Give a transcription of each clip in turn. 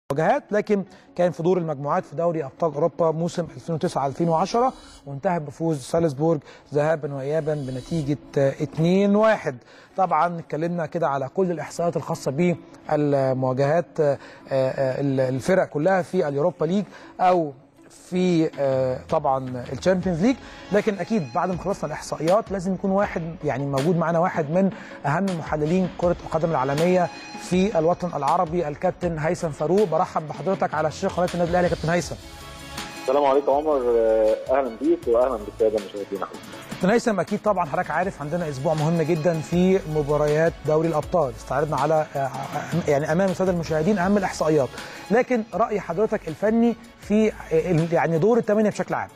مواجهات لكن كان في دور المجموعات في دوري ابطال اوروبا موسم 2009 2010 وانتهى بفوز سالزبورج ذهابا وايابا بنتيجه 2-1 طبعا اتكلمنا كده على كل الاحصائيات الخاصه بالمواجهات الفرق كلها في اليوروبا ليج او في طبعا الشامبيونز ليج لكن اكيد بعد ما خلصنا الاحصائيات لازم يكون واحد يعني موجود معنا واحد من اهم محللين كره القدم العالميه في الوطن العربي الكابتن هيثم فاروق برحب بحضرتك على الشاشه قناه النادي الاهلي كابتن هيثم السلام عليكم عمر اهلا بيك واهلا بالساده المشاهدين كابتن هيثم اكيد طبعا حضرتك عارف عندنا اسبوع مهم جدا في مباريات دوري الابطال استعرضنا على يعني امام الساده المشاهدين اهم الاحصائيات لكن راي حضرتك الفني في يعني دور الثمانيه بشكل عام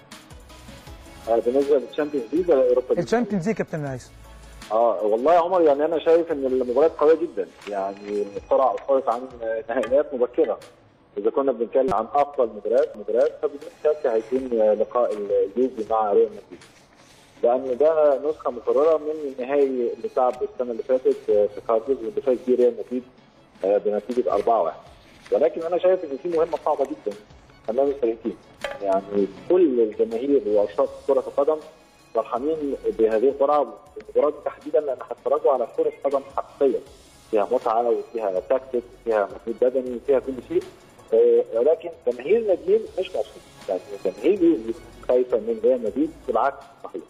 بالنسبه للشامبيونز ليج ولا اوروبا ليج؟ الشامبيونز ليج كابتن هيثم اه والله يا عمر يعني انا شايف ان المباريات قويه جدا يعني بسرعه الفرق عن نهائيات مبكره اذا كنا بنتكلم عن افضل مباريات مباريات فبدون شك هيكون لقاء اليوفي مع ريال مدريد لان ده نسخه مكرره من النهائي اللي اتلعب السنه اللي فاتت في كارلوس واللي فاز بيه ريال مدريد بنتيجه 4-1 ولكن انا شايف ان في مهمه صعبه جدا امام الفريقين يعني كل الجماهير وعشاق كره القدم فرحانين بهذه القرعه المباراه دي تحديدا لان هتفرجوا على كره قدم حقيقيه فيها متعه وفيها تكتيك وفيها مجهود بدني وفيها كل شيء ولكن جماهير الناديين مش مبسوطه يعني جماهير خايفه من ريال مدريد بالعكس صحيح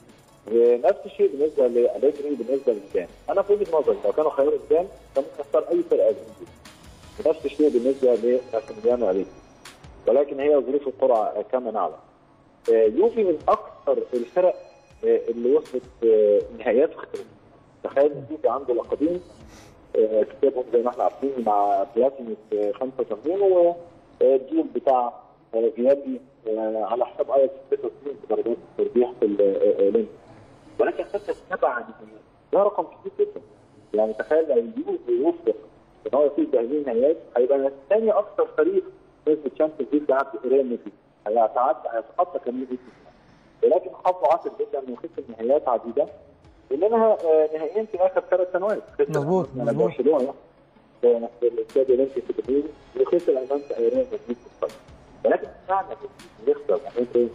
ونفس الشيء بالنسبه لاليجري بالنسبه لزيدان انا في وجهه نظري لو كانوا خيروا زيدان كان ممكن اختار اي فرقه اجنبيه ونفس الشيء بالنسبه لماسيميليانو اليجري ولكن هي ظروف القرعه كما نعلم يوفي من اكثر الفرق اللي وصلت نهائيات وختمت تخيل ان يوفي عنده لقبين كسبهم زي ما احنا عارفين مع بلاتيني في 85 والجيل بتاع فيادي على حساب اياكس 66 درجات الترجيح في الاولمبيك ولكن خسر سبع نهائيات ده رقم كبير جدا يعني تخيل لو اليوفي يوفق ان هو يفوز بهذه النهائيات هيبقى ثاني اكثر فريق فاز بالشامبيونز ليج لعب ريال مدريد هيتعدى هيتخطى كمان ولكن حظه عاطل جدا انه خسر نهائيات عديده منها نهائيين في اخر ثلاث سنوات مظبوط مظبوط برشلونه في الاستاد الاولمبي في تبريد وخسر امام ريال مدريد في الفاينل ولكن معنى يخسر امام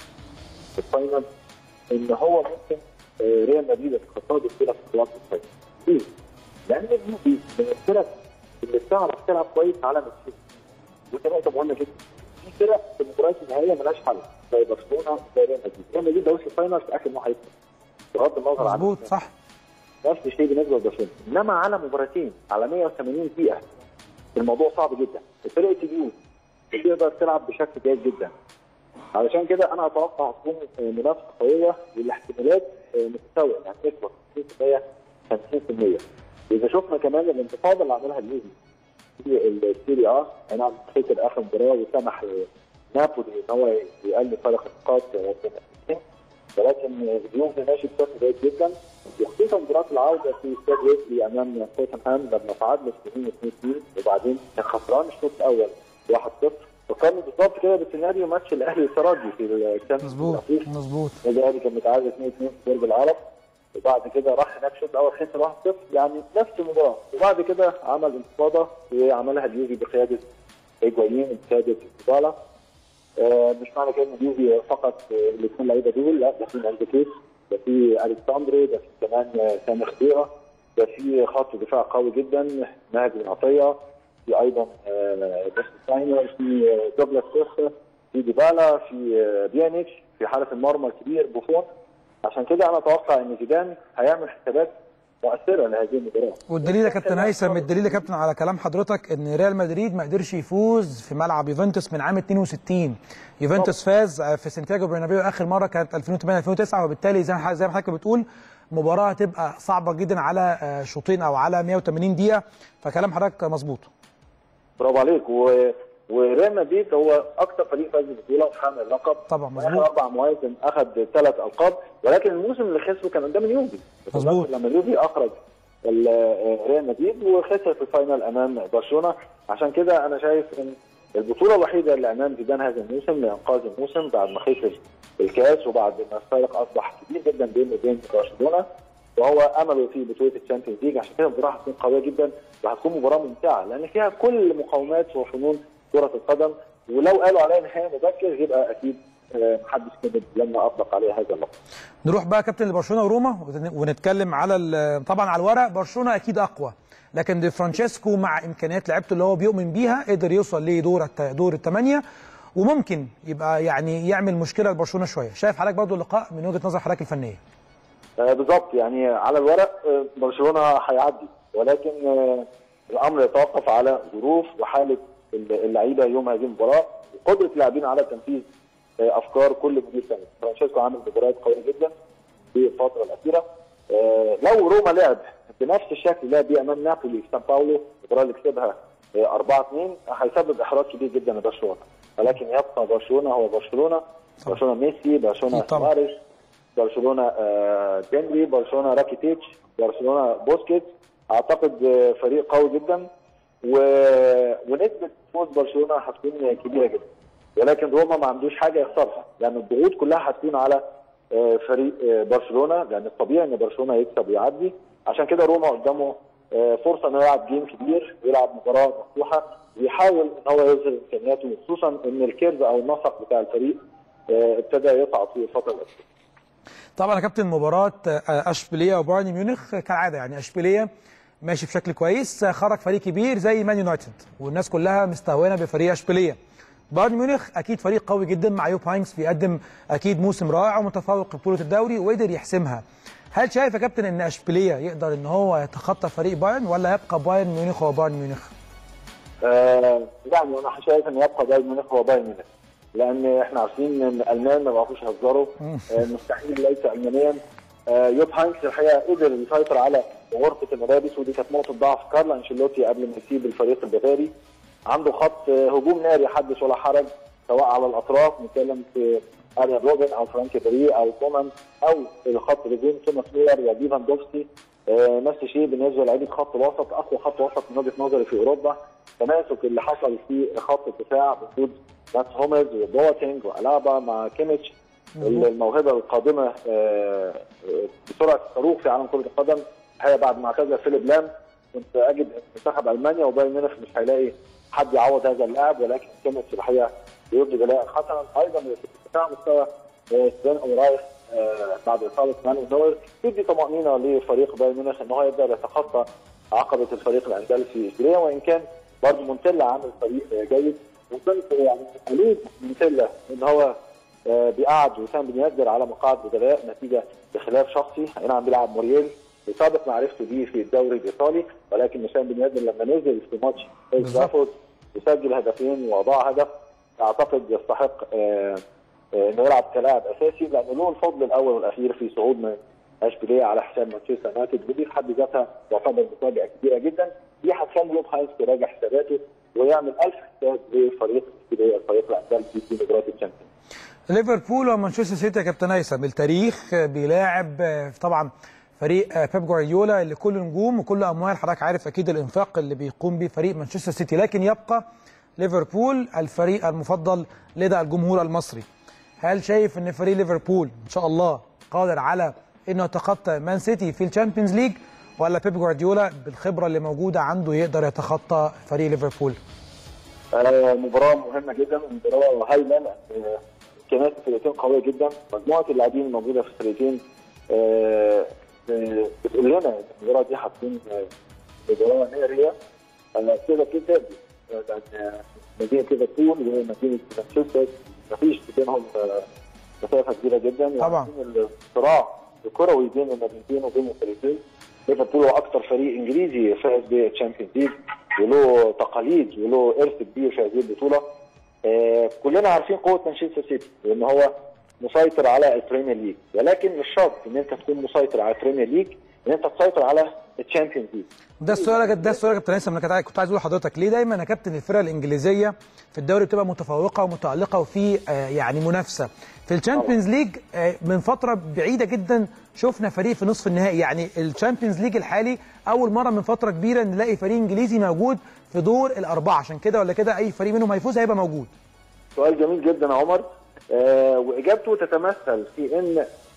في الفاينل ان هو ممكن ريال مدريد يتصدر كده في بطولات الفاينل ليه؟ لان اليوفي من الفرق اللي بتعرف تلعب كويس على مكسيك ودي نقطه مهمه جدا في فرق في المباريات النهائيه مالهاش حل زي برشلونه زي ريال مدريد ريال مدريد لو وصل الفاينل في اخر انه هيكسب بغض النظر عن مظبوط صح نفس الشيء بالنسبه لبرشلونه انما على مباراتين على 180 دقيقه الموضوع صعب جدا فرقه اليوم بتقدر تلعب بشكل جيد جدا علشان كده انا اتوقع تكون منافسه قويه والاحتمالات متساويه يعني نسبه 50% 50% اذا شفنا كمان الانتفاضه اللي عملها اليوفي في السيري اه انا خسر اخر مباراه وسمح نابولي ان هو يقلل فرق النقاط ولكن اليوفي ماشي بشكل جيد جدا وخصوصا مباراه العوده في استاد ويسلي امام توتنهام لما تعادلوا في 2 وبعدين كان خسران الشوط الاول 1-0 وكان بالظبط كده بالسيناريو ماتش الاهلي والترجي في الشامبيونز مظبوط مظبوط الاهلي كان متعادل 2-2 في برج العرب وبعد كده راح هناك الشوط الاول خسر 1-0 يعني نفس المباراه وبعد كده عمل انتفاضه وعملها اليوفي بقياده هيجوايين بقياده ديبالا آه مش معنى كده ان اليوفي فقط الاثنين لعيبه دول لا ده في مالديكيس ده في الكساندري ده في كمان سامي خضيره ده في خط دفاع قوي جدا مهدي بن عطيه في ايضا بس ساينر في دوغلاس كوستا في ديبالا في بيانيتش في حاله المرمى الكبير بوفون عشان كده انا اتوقع ان زيدان هيعمل حسابات مؤثره لهذه المباراه والدليل يا كابتن هيثم الدليل يا كابتن على كلام حضرتك ان ريال مدريد ما قدرش يفوز في ملعب يوفنتوس من عام 62 يوفنتوس فاز في سانتياغو برنابيو اخر مره كانت 2008 2009 وبالتالي زي ما حضرتك بتقول مباراه هتبقى صعبه جدا على شوطين او على 180 دقيقه فكلام حضرتك مظبوط برافو عليك و... وريال مدريد هو اكثر فريق فاز بالبطوله وحامل اللقب طبعا مظبوط اربع مواسم اخذ ثلاث القاب ولكن الموسم اللي خسره كان قدام اليوفي مظبوط لما اليوفي اخرج ريال مدريد وخسر في الفاينل امام برشلونه عشان كده انا شايف ان البطوله الوحيده اللي امام زيدان هذا الموسم لانقاذ الموسم بعد ما خسر الكاس وبعد ما الفارق اصبح كبير جدا بينه وبين برشلونه وهو امله في بطوله الشامبيونز ليج عشان كده المباراه هتكون قويه جدا وهتكون مباراه ممتعه لان فيها كل مقومات وفنون كره القدم ولو قالوا عليها نهائي مبكر يبقى اكيد آه، محدش كذب لما اطلق عليها هذا اللقب. نروح بقى كابتن لبرشلونه وروما ونتكلم على ال- طبعا على الورق برشلونه اكيد اقوى لكن دي فرانشيسكو مع امكانيات لعيبته اللي هو بيؤمن بيها قدر يوصل لدور الت- دور الثمانيه وممكن يبقى يعني يعمل مشكله لبرشلونه شويه شايف حضرتك برضو اللقاء من وجهه نظر حضرتك الفنيه آه، بالظبط يعني على الورق آه، برشلونه هيعدي ولكن آه، الامر يتوقف على ظروف وحاله اللعيبه يوم هذه المباراه وقدره اللاعبين على تنفيذ آه، افكار كل مدير فني فرانشيسكو عامل مباريات قويه جدا في الفتره الاخيره آه، لو روما لعب بنفس الشكل اللي لعب بيه امام نابولي في سان باولو المباراه اللي كسبها 4 2 هيسبب احراج كبير جدا لبرشلونه ولكن يبقى برشلونه هو برشلونه برشلونه ميسي برشلونه أكيد طبعاً. سواريز برشلونه آه، ديمبلي برشلونه راكيتيتش برشلونه بوسكيتس اعتقد آه، فريق قوي جدا و... ونسبه فوز برشلونه هتكون كبيره جدا ولكن روما ما عندوش حاجه يخسرها لان الضغوط كلها هتكون على آه، فريق آه، برشلونه لان الطبيعي ان برشلونه يكسب ويعدي عشان كده روما قدامه آه، فرصه انه يلعب جيم كبير ويلعب مباراه مفتوحه ويحاول ان هو يظهر امكانياته خصوصا ان الكيرف او النسق بتاع الفريق آه، ابتدى يصعد في الفتره الاخيره طبعا يا كابتن مباراه آه، اشبيليه وبايرن ميونخ كالعاده يعني اشبيليه ماشي بشكل كويس آه، خرج فريق كبير زي مان يونايتد والناس كلها مستهونه بفريق اشبيليه بايرن ميونخ اكيد فريق قوي جدا مع يوب هاينكس بيقدم اكيد موسم رائع ومتفوق في بطوله الدوري وقدر يحسمها هل شايف يا كابتن ان اشبيليه يقدر ان هو يتخطى فريق بايرن ولا يبقى بايرن ميونخ هو بايرن ميونخ آه يعني انا شايف ان يبقى بايرن ميونخ هو بايرن ميونخ لان احنا عارفين ان الالمان ما بيعرفوش يهزروا آه مستحيل ليس المانيا آه يوب هاينكس الحقيقه قدر يسيطر على غرفه الملابس ودي كانت نقطه ضعف كارلا انشيلوتي قبل ما يسيب الفريق البافاري عنده خط آه، هجوم ناري حدث ولا حرج سواء على الاطراف نتكلم في اريان روبن او فرانكي بري او كومان او الخط الهجوم توماس ميلر وليفاندوفسكي آه، نفس الشيء بالنسبه لعيبه خط وسط اقوى خط وسط من وجهه نظري في اوروبا تماسك اللي حصل في خط الدفاع بوجود مات هومز وبواتينج والابا مع كيميتش الموهبه القادمه آه، آه، بسرعه الصاروخ في عالم كره القدم الحقيقه بعد ما اعتزل فيليب لام كنت اجد إن منتخب المانيا وبايرن ميونخ مش هيلاقي حد يعوض هذا اللاعب ولكن كيميتش الحقيقه بيبدي بلاء حسنا ايضا في ارتفاع مستوى آه، سفيان اورايخ آه، بعد اصابه مانويل نوير تدي طمانينه لفريق بايرن ميونخ ان هو يقدر يتخطى عقبه الفريق الاندلسي في اشبيليه وان كان برضه مونتيلا عامل فريق آه، جيد وكنت يعني قليل مونتيلا ان هو آه، بيقعد وسام بن ياسر على مقاعد بدلاء نتيجه بخلاف شخصي اي نعم بيلعب مورييل بسابق معرفته بيه في الدوري الايطالي ولكن وسام بن ياسر لما نزل في ماتش اولد بالظبط. ترافورد وسجل هدفين واضاع هدف اعتقد يستحق آه، آه، انه يلعب كلاعب اساسي لانه له الفضل الاول والاخير في صعود من اشبيليه على حساب مانشستر يونايتد ودي في حد ذاتها تعتبر مفاجاه كبيره جدا دي هتخلي يوب هاينز يراجع حساباته ويعمل ألف حساب لفريق اشبيليه الفريق الاندلسي في مباراه الشامبيونز ليفربول ومانشستر سيتي يا كابتن هيثم التاريخ بيلاعب آه، طبعا فريق آه، بيب جوارديولا اللي كله نجوم وكله اموال حضرتك عارف اكيد الانفاق اللي بيقوم به فريق مانشستر سيتي لكن يبقى ليفربول الفريق المفضل لدى الجمهور المصري هل شايف ان فريق ليفربول ان شاء الله قادر على انه يتخطى مان سيتي في الشامبيونز ليج ولا بيب جوارديولا بالخبره اللي موجوده عنده يقدر يتخطى فريق ليفربول آه، مباراة مهمة جدا مباراة هايلة لأن آه، امكانيات الفريقين قوية جدا مجموعة اللاعبين الموجودة في الفريقين آه، آه، بتقول لنا ان المباراة دي هتكون آه، مباراة نارية آه، كده كده آه، لأن آه، مدينة ليفربول ومدينة مانشستر مفيش بينهم آه، مسافة كبيرة جدا طبعا. وعارفين الصراع الكروي بين المدينتين وبين الفريقين ليفربول هو اكثر فريق انجليزي فاز بالتشامبيونز ليج وله تقاليد وله ارث كبير في هذه البطوله آه كلنا عارفين قوه مانشستر سيتي وان هو مسيطر على البريمير ليج ولكن مش شرط ان انت تكون مسيطر على البريمير ليج ان انت تسيطر على التشامبيونز ليج ده السؤال ده السؤال يا كابتن هيثم انا كنت عايز- كنت عايز اقول لحضرتك ليه دايما يا كابتن الفرق الانجليزيه في الدوري بتبقى متفوقه ومتالقه وفي آه، يعني منافسه في الشامبيونز ليج آه، من فتره بعيده جدا شفنا فريق في نصف النهائي يعني الشامبيونز ليج الحالي اول مره من فتره كبيره نلاقي فريق انجليزي موجود في دور الاربعه عشان كده ولا كده اي فريق منهم هيفوز هيبقى موجود سؤال جميل جدا يا عمر آه واجابته تتمثل في ان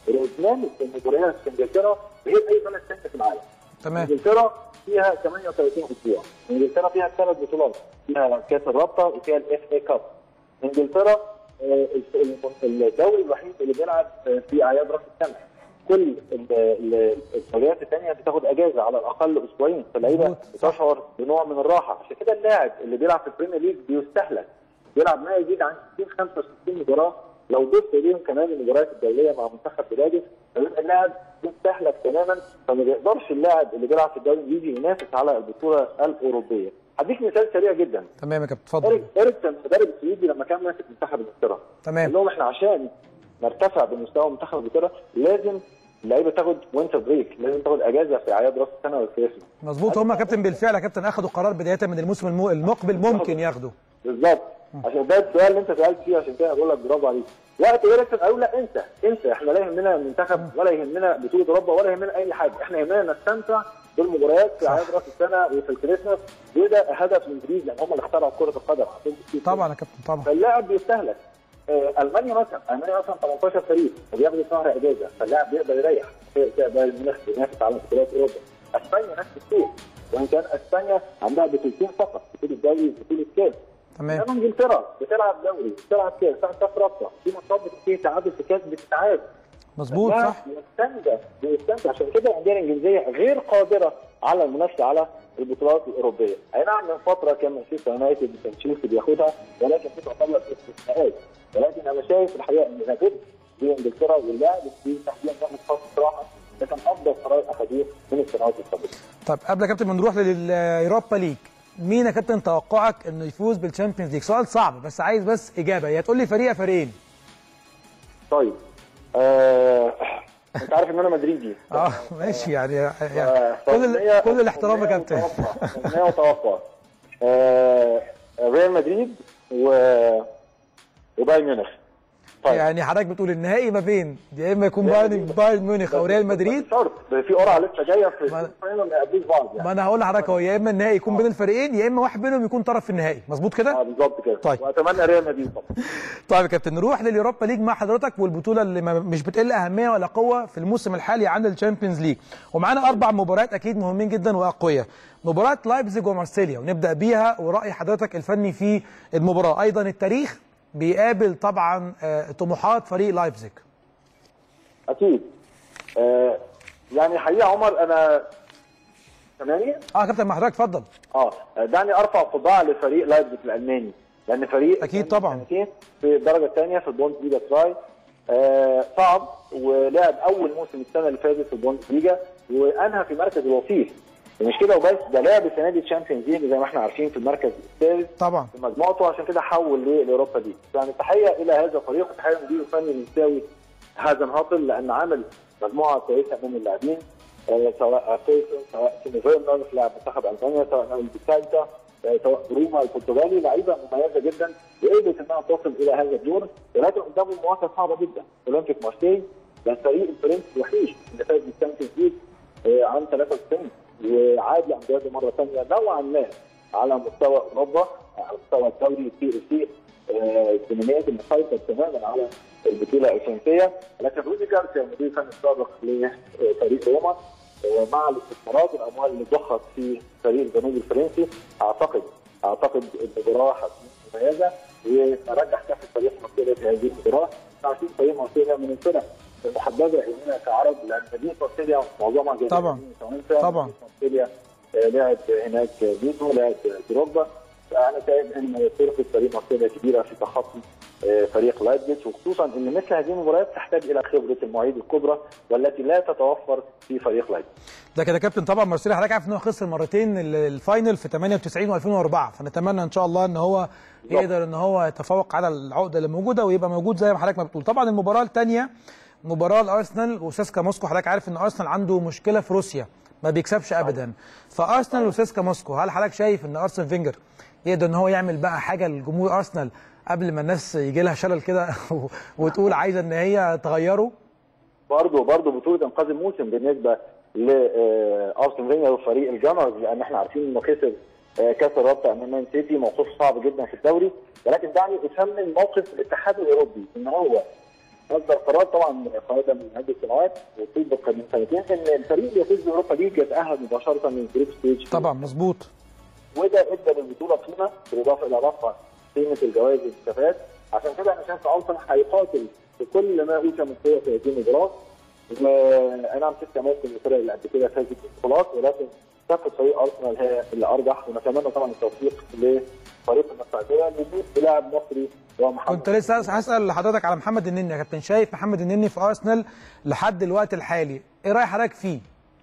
رتمان المباريات في انجلترا غير اي بلد ثاني في العالم. تمام انجلترا فيها 38 اسبوع، انجلترا فيها ثلاث بطولات، فيها كاس الرابطه وفيها الاف اي كاب. انجلترا آه، الدوري الوحيد اللي بيلعب آه، في اعياد راس السنه. كل ال- ال- الدوريات الثانيه بتاخد اجازه على الاقل اسبوعين فاللعيبه مظبوط، صح. بتشعر بنوع من الراحه عشان كده اللاعب اللي بيلعب في البريمير ليج بيستهلك بيلعب ما يزيد عن 60 65 مباراه لو ضفت اليهم كمان المباريات الدوليه مع منتخب بلاده فبيبقى اللاعب مستهلك تماما فما بيقدرش اللاعب اللي بيلعب في الدوري الانجليزي ينافس على البطوله الاوروبيه. هديك مثال سريع جدا تمام يا كابتن اتفضل إيريك إيريكسون المدرب السويدي لما كان ماسك منتخب انجلترا قال تمام لهم احنا عشان نرتفع بمستوى منتخب انجلترا لازم اللعيبه تاخد وينتر بريك لازم تاخد اجازه في اعياد راس السنه والكريسماس مظبوط هم يا كابتن بالفعل يا كابتن اخذوا قرار بدايه من الموسم المو- المقبل ممكن ياخدوا بالظبط عشان ده السؤال اللي انت سالت فيه عشان كده بقول لك برافو عليك وقت ايريكسون قالوا لا انت انت احنا لا يهمنا المنتخب ولا يهمنا بطوله اوروبا ولا يهمنا اي حاجه احنا يهمنا نستمتع بالمباريات في اعياد راس السنه وفي الكريسماس وده هدف من جديد لان هم اللي اخترعوا كره القدم عشان تكون طبعا يا كابتن طبعا فاللاعب بيستهلك آه، المانيا مثلا المانيا مثلا 18 فريق فبياخدوا شهر اجازه فاللاعب بيقدر يريح تلاقي بايرن ميونخ بينافس على بطولات اوروبا اسبانيا نفس الشيء وان كان اسبانيا عندها بطولتين فقط بطوله دوري وبطوله كاس تمام انما انجلترا بتلعب دوري بتلعب كاس بتلعب كاس رابطه في ماتشات بتنتهي تعادل في كاس بتتعاد مظبوط اللاعب صح بيستمتع بيستمتع عشان كده الانديه الانجليزيه غير قادره على المنافسه على البطولات الاوروبيه، اي نعم من فتره كان مانشستر يونايتد وكان تشيلسي بياخدها ولكن دي تعتبر استثناءات، ولكن انا شايف الحقيقه ان لابد لانجلترا واللاعب في تحديدا ياخد فتره راحه ده كان افضل قرار اخذوه من السنوات السابقه. طب قبل يا كابتن ما نروح لليوروبا ليج مين يا كابتن توقعك انه يفوز بالشامبيونز ليج سؤال صعب بس عايز بس اجابه يا تقول لي فريق يا فريقين طيب آه... انت عارف ان انا مدريدي اه ماشي يعني, يعني آه، كل ال- أمنية- كل الاحترام يا أمنية كابتن وتوقع. أمنية وتوقع آه، ريال مدريد و وبايرن ميونخ طيب يعني حضرتك بتقول النهائي ما بين يا اما يكون بايرن بايرن ميونخ او ريال مدريد شرط في قرعه لسه جايه في ما- الفاينل ما يقابلوش بعض يعني ما انا هقول لحضرتك هو يا اما النهائي يكون بين الفريقين يا اما واحد منهم يكون طرف في النهائي مظبوط اه كده بالظبط كده طيب. واتمنى ريال مدريد طبعا طيب يا كابتن نروح لليوروبا ليج مع حضرتك والبطوله اللي ما مش بتقل اهميه ولا قوه في الموسم الحالي عن الشامبيونز ليج ومعانا اربع مباريات اكيد مهمين جدا واقوياء مباراه لايبزيج ومارسيليا ونبدا بيها وراي حضرتك الفني في المباراه ايضا التاريخ بيقابل طبعا آه، طموحات فريق لايبزيج اكيد آه يعني حقيقه عمر انا سامعني؟ اه يا كابتن مع حضرتك اتفضل اه دعني ارفع قبعه لفريق لايبزيج الالماني لان فريق أكيد كان طبعاً. سنتين في الدرجه الثانيه في البوند ليجا تراي آه صعد ولعب اول موسم السنه اللي فاتت في البوند ليجا وانهى في مركز الوصيف مش كده وبس ده لعب السنه دي تشامبيونز ليج زي ما احنا عارفين في المركز الثالث طبعا في مجموعته عشان كده حول لاوروبا دي يعني تحيه الى هذا الفريق وتحيه للمدير الفني المساوي هازن هاتل لان عمل مجموعه كويسه من اللاعبين آه، سواء فيسون سواء تيمو فيرنر لاعب منتخب المانيا سواء نايل بيسالتا آه، سواء بروما البرتغالي لعيبه مميزه جدا وقدرت انها تصل الى هذا الدور ولكن قدامهم مواجهه صعبه جدا اولمبيك مارسيل ده الفريق الفرنسي الوحيد اللي فاز بالشامبيونز ليج آه، عام 93 وعاد لاندياته مره ثانيه نوعا ما على مستوى اوروبا على مستوى الدوري السي او سي الدومينيت المسيطر تماما على البطوله الفرنسيه لكن رودي جارسيا المدير الفني السابق لفريق روما آه، مع الاستثمارات والاموال اللي ضخت في فريق الجنوب الفرنسي اعتقد اعتقد المباراه هتكون مميزه ورجح كفه فريق مارسيليا في هذه المباراه عارفين فريق مارسيليا من الفرق المحببه الينا كعرب لان مدينه مارسيليا معظمها جايه طبعاً. من فرنسا. طبعاً. مارسيليا آه، لعب هناك بيتو لعب دروجبا فانا شايف ان فرقه فريق مارسيليا كبيره في تخطي آه، فريق لايبزيج وخصوصا ان مثل هذه المباريات تحتاج الى خبره المعيد الكبرى والتي لا تتوفر في فريق لايبزيج. ده كده كابتن طبعا مارسيليا حضرتك عارف ان هو خسر مرتين ال- الفاينل في 98 و2004 فنتمنى ان شاء الله ان هو يقدر ان هو يتفوق على العقده اللي موجوده ويبقى موجود زي ما حضرتك ما بتقول طبعا المباراه الثانيه مباراه الارسنال وسيسكا موسكو حضرتك عارف ان ارسنال عنده مشكله في روسيا ما بيكسبش ابدا فارسنال وسيسكا موسكو هل حضرتك شايف ان ارسن فينجر يقدر ان هو يعمل بقى حاجه لجمهور ارسنال قبل ما الناس يجي لها شلل كده وتقول عايزه ان هي تغيره برضه برضه بطوله انقاذ الموسم بالنسبه لارسن فينجر وفريق الجانرز لان احنا عارفين انه خسر آه، كاس الرابطه امام مان سيتي موقف صعب جدا في الدوري ولكن دعني اثمن موقف الاتحاد الاوروبي ان هو اصدر قرار طبعا قاعده من هيئه الصناعات وطبقا من سنتين ان الفريق اللي يفوز باوروبا ليج يتاهل مباشره من جروب ستيج طبعا مظبوط وده ادى للبطوله قيمه بالاضافه الى رفع قيمه الجوائز والمكافآت عشان كده انا شايف التون هيقاتل في كل ما اوتي من قوه في هذه المباراه اي نعم ست ممكن الفرق اللي قبل كده فازت بالبطولات ولكن كافه فريق ارسنال هي اللي ارجح ونتمنى طبعا التوفيق لفريق السعوديه لوجود لاعب مصري هو محمد كنت لسه هسال حضرتك على محمد النني يا كابتن شايف محمد النني في ارسنال لحد الوقت الحالي ايه راي حضرتك فيه؟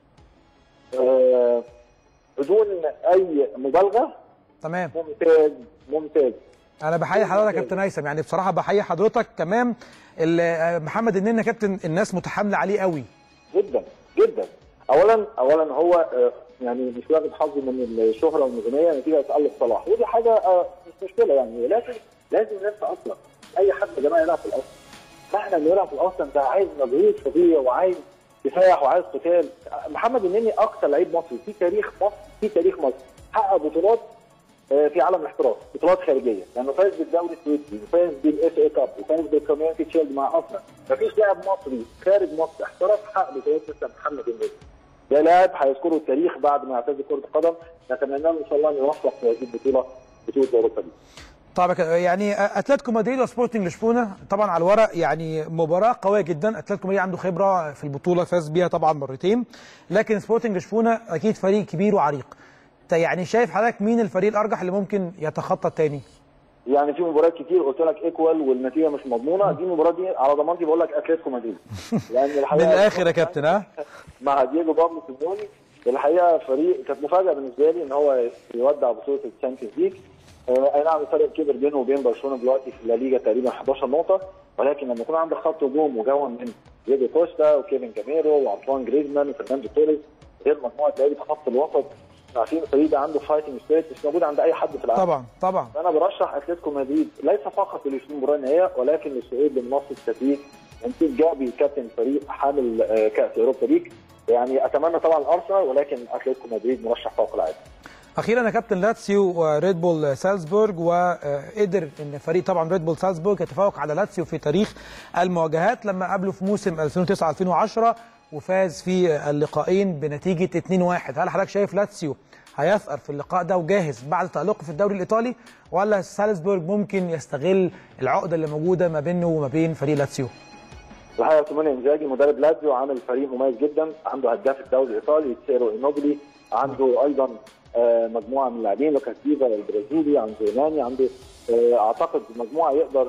آه بدون اي مبالغه تمام ممتاز ممتاز انا بحيي حضرتك يا كابتن هيثم يعني بصراحه بحيي حضرتك كمان ال- محمد النني يا كابتن الناس متحامله عليه قوي جدا جدا اولا اولا هو آه، يعني مش واخد حظه من الشهره والنجوميه نتيجه تالق صلاح ودي حاجه آه، مش مشكله يعني لكن لازم ننسى اصلا اي حد يا جماعه يلعب في الاصل فاحنا اللي يلعب في الاصل ده عايز مجهود فظيع وعايز كفاح وعايز قتال محمد النني اكثر لعيب مصري في تاريخ مصر في تاريخ مصر حقق بطولات آه، في عالم الاحتراف بطولات خارجيه لانه فاز بالدوري السويسري وفاز بالاف اي كاب وفاز بالكوميونتي شيلد مع ارسنال مفيش لاعب مصري خارج مصر احترف حقق بطولات مثل محمد النني ده لاعب هيذكره التاريخ بعد ما يعتزل كره القدم نتمنى له ان شاء الله ان يوفق في هذه البطوله بطوله اوروبا دي طبعا كده، يعني اتلتيكو مدريد وسبورتنج لشبونه طبعا على الورق يعني مباراه قويه جدا اتلتيكو مدريد عنده خبره في البطوله فاز بيها طبعا مرتين لكن سبورتنج لشبونه اكيد فريق كبير وعريق انت يعني شايف حضرتك مين الفريق الارجح اللي ممكن يتخطى الثاني يعني في مباريات كتير قلت لك ايكوال والنتيجه مش مضمونه دي المباراه دي على ضمانتي بقول لك اتلتيكو مدريد لان من الحقيقه الاخر يا كابتن ها مع دييجو بابلو سيموني الحقيقه فريق كانت مفاجاه بالنسبه لي ان هو يودع بطوله الشامبيونز ليج آه، اي نعم الفرق كبر بينه وبين برشلونه دلوقتي في الليجا تقريبا 11 نقطه ولكن لما يكون عندك خط هجوم مكون من دييجو كوستا وكيفن كاميرو وانطوان جريزمان وفرناندو توريس غير مجموعه لعيبه خط الوسط عارفين الفريق ده عنده فايتنج سبيريت مش موجود عند اي حد في العالم طبعا طبعا انا برشح اتلتيكو مدريد ليس فقط للوصول المباراه النهائيه ولكن للصعود لمنصه التتويج نسيب جابي كابتن الفريق حامل آه، كاس اوروبا ليج يعني اتمنى طبعا الارسنال ولكن اتلتيكو مدريد مرشح فوق العاده اخيرا يا كابتن لاتسيو وريد بول سالزبورج وقدر ان فريق طبعا ريد بول سالزبورج يتفوق على لاتسيو في تاريخ المواجهات لما قابله في موسم 2009 2010 وفاز في اللقاءين بنتيجه 2-1 هل حضرتك شايف لاتسيو هيثأر في اللقاء ده وجاهز بعد تألقه في الدوري الإيطالي ولا سالزبورج ممكن يستغل العقدة اللي موجودة ما بينه وما بين فريق لاتسيو؟ الحقيقه سيموني انزاجي مدرب لازيو عامل فريق مميز جدا عنده هداف الدوري الايطالي تيرو اينوبلي عنده ايضا آه، مجموعه من اللاعبين لوكاس ديفا البرازيلي عنده ناني عنده آه، اعتقد مجموعه يقدر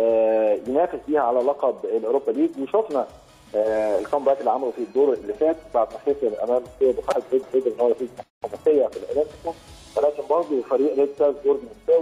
آه، ينافس بيها على لقب الاوروبا ليج وشفنا آه، الكومباك اللي عمله في الدور اللي فات بعد ما خسر امام سيو بخارج ريد قدر ان هو يفوز بالخماسيه في الاولمبيكو ولكن برضه فريق ريد سالزبورج ممتاز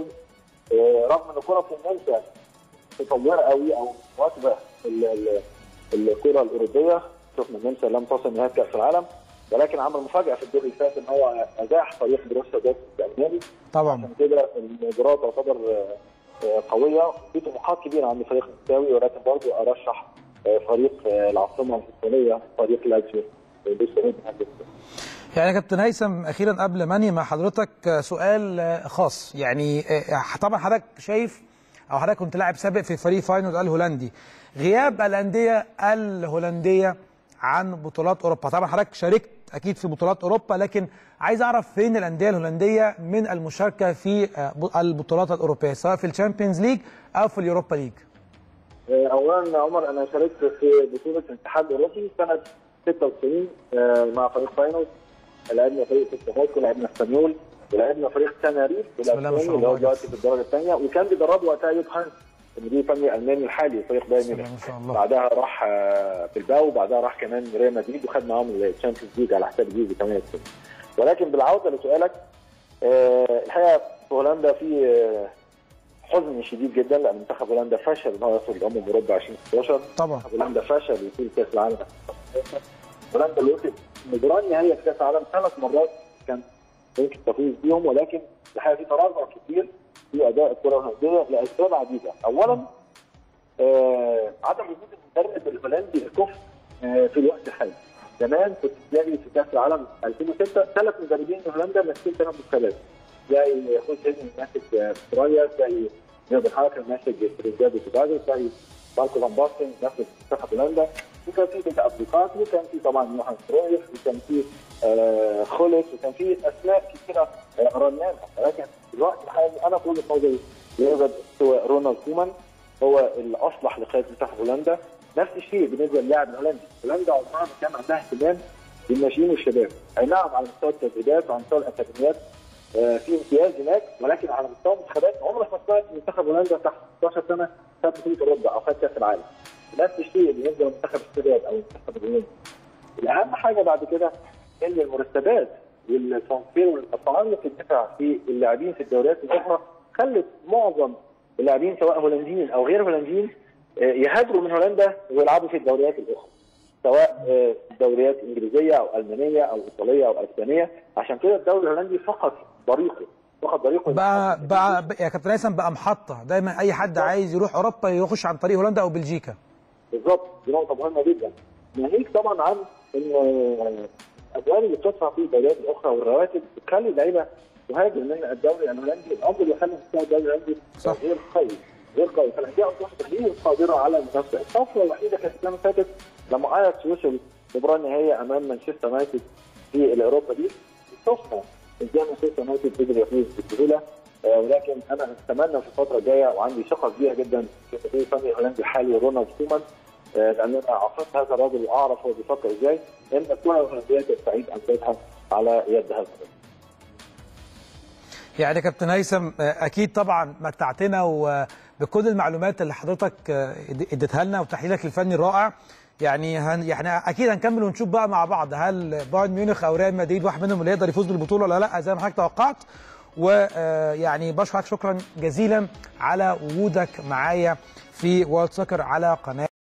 آه، رغم ان كره في النمسا متطوره قوي او واكبه ال- ال- الكره الاوروبيه شفنا النمسا لم تصل نهائي كاس العالم ولكن عمل مفاجاه في الدور اللي فات ان هو ازاح فريق بروسيا دورتموند الالماني طبعا عشان كده المباراه تعتبر آه، آه، قويه في طموحات كبيره عند فريق النمساوي ولكن برضه ارشح آه، فريق آه، العاصمه الاسبانيه فريق لاتسيو بالسعود يعني يا كابتن هيثم اخيرا قبل ما انهي مع حضرتك آه، سؤال آه، خاص يعني آه، طبعا حضرتك شايف او حضرتك كنت لاعب سابق في فريق فاينورد الهولندي غياب الانديه الهولنديه عن بطولات اوروبا طبعا حضرتك شاركت اكيد في بطولات اوروبا لكن عايز اعرف فين الانديه الهولنديه من المشاركه في آه، ب- البطولات الاوروبيه سواء في الشامبيونز ليج او في اليوروبا ليج اولا يا عمر انا شاركت في بطوله الاتحاد الاوروبي سنه 96 آه، مع فريق فاينل لعبنا فريق سيستموسكو لعبنا اسبانيول ولعبنا فريق تناريف بسم الله ما شاء الاسباني اللي هو الله. دلوقتي في الدرجه الثانيه وكان بيدربه وقتها يوب هانس المدير الفني الالماني الحالي فريق بايرن بسم الله ميونخ ما شاء الله بعدها راح آه، بلباو وبعدها راح كمان ريال مدريد وخد معاهم الشامبيونز ليج على حساب الجيزي كمان السنة. ولكن بالعوده لسؤالك آه، الحقيقه في هولندا في آه، حزن شديد جدا لان منتخب هولندا فشل ان هو يصل لامم اوروبا 2016 طبعا هولندا فشل يصير كاس العالم 2016 هولندا اللي وصلت مباراه نهائيه في كاس العالم ثلاث مرات كان ممكن تفوز بيهم ولكن الحقيقه في تراجع كتير في اداء الكره الهولنديه لاسباب عديده اولا آه عدم وجود المدرب الهولندي الكفء آه في الوقت الحالي زمان كنت تلاقي في كاس العالم 2006 ثلاث مدربين من هولندا ماسكين ثلاث منتخبات تلاقي خوش هيزن ماسك آه، استراليا تلاقي نيرد حاكر ماسك ترينيداد وتوباجو تلاقي ماركو فان باستن نفس منتخب هولندا وكان في بنت ابليكات وكان في طبعا يوهان كرويف وكان في آه خولت وكان في اسماء كثيره آه رنانه ولكن في الوقت الحالي انا في وجهه نظري يوجد سواء رونالد كومان هو الاصلح لقياده منتخب هولندا نفس الشيء بالنسبه للاعب الهولندي هولندا عمرها ما كان عندها اهتمام بالناشئين والشباب اي نعم على مستوى التدريبات وعلى مستوى الاكاديميات آه في امتياز هناك ولكن على مستوى المنتخبات عمرك ما سمعت منتخب هولندا تحت 16 سنه خد بطوله اوروبا او خد كاس العالم نفس الشيء بالنسبه لمنتخب الشباب او المنتخب الهولندي الاهم حاجه بعد كده ان المرتبات والتنصير والاسعار اللي بتدفع في اللاعبين في الدوريات الاخرى خلت معظم اللاعبين سواء هولنديين او غير هولنديين يهاجروا من هولندا ويلعبوا في الدوريات الاخرى سواء دوريات انجليزيه او المانيه او ايطاليه او اسبانيه عشان كده الدوري الهولندي فقط طريقه فقط طريقه بقى بقى يا كابتن هيثم بقى محطه دايما اي حد عايز يروح اوروبا يخش عن طريق هولندا او بلجيكا بالظبط دي نقطه مهمه جدا ناهيك طبعا عن ان الادوار اللي بتدفع في الدوريات الاخرى والرواتب بتخلي اللعيبه تهاجر من الدوري الهولندي الامر اللي يخلي مستوى الدوري الهولندي غير قوي غير قوي فالانديه اصبحت غير قادره على المنافسه الطفره الوحيده كانت السنه اللي فاتت لما اياكس وصل مباراه نهائيه امام مانشستر يونايتد في الاوروبا دي شفنا ازاي مانشستر يونايتد قدر يفوز بسهوله آه ولكن انا اتمنى في الفتره الجايه وعندي ثقه كبيره جدا في المدير الفني الهولندي الحالي رونالد كومان آه لان انا عرفت هذا الرجل واعرف هو بيفكر ازاي ان الكره الهولنديه تستعيد امجادها على يد هذا الرجل. يعني كابتن هيثم اكيد طبعا متعتنا وبكل المعلومات اللي حضرتك اديتها لنا وتحليلك الفني الرائع يعني هن يعني اكيد هنكمل ونشوف بقى مع بعض هل بايرن ميونخ او ريال مدريد واحد منهم اللي يقدر يفوز بالبطوله ولا لا زي ما حضرتك توقعت ويعني بشكرك شكرا جزيلا على وجودك معايا في وورلد سكر على قناه